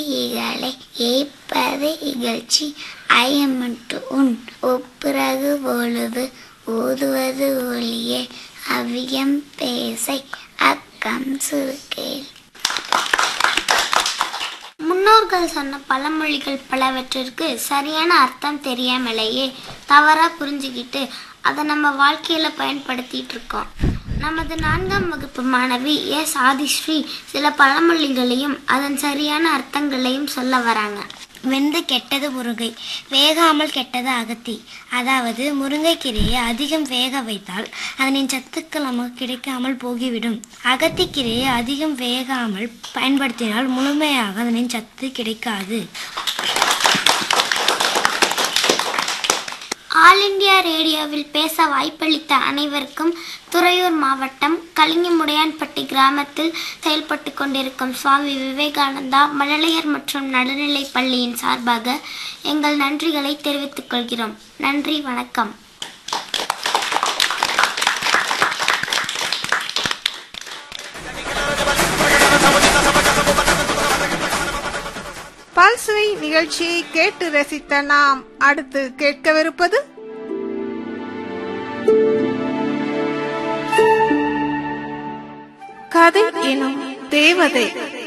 ஈகளை ஏய்ப்பது இகழ்ச்சி ஐயமட்டு உன் ஒப்புரகு பொழுது ஓதுவது ஒளியே அவ்வியம் பேசை அக்கம் சுருக்கேல் முன்னோர்கள் சொன்ன பழமொழிகள் பலவற்றிற்கு சரியான அர்த்தம் தெரியாமலேயே தவறா புரிஞ்சுக்கிட்டு அதை நம்ம வாழ்க்கையில பயன்படுத்திட்டு இருக்கோம் நமது நான்காம் வகுப்பு மாணவி எஸ் ஆதிஸ்ரீ சில பழமொழிகளையும் அதன் சரியான அர்த்தங்களையும் சொல்ல வராங்க வெந்து கெட்டது முருங்கை வேகாமல் கெட்டது அகத்தி அதாவது முருங்கைக்கீரையை அதிகம் வேக வைத்தால் அதனின் சத்துக்கள் நமக்கு கிடைக்காமல் போகிவிடும் அகத்திக்கீரையை அதிகம் வேகாமல் பயன்படுத்தினால் முழுமையாக அதனின் சத்து கிடைக்காது ஆல் இந்தியா ரேடியோவில் பேச வாய்ப்பளித்த அனைவருக்கும் துறையூர் மாவட்டம் கலிங்கமுடையான்பட்டி கிராமத்தில் செயல்பட்டு கொண்டிருக்கும் சுவாமி விவேகானந்தா மழலையர் மற்றும் நடுநிலைப் பள்ளியின் சார்பாக எங்கள் நன்றிகளை தெரிவித்துக் கொள்கிறோம் நன்றி வணக்கம் பல்சுவை நிகழ்ச்சியை கேட்டு ரசித்த நாம் அடுத்து கேட்கவிருப்பது கதை எனும் தேவதை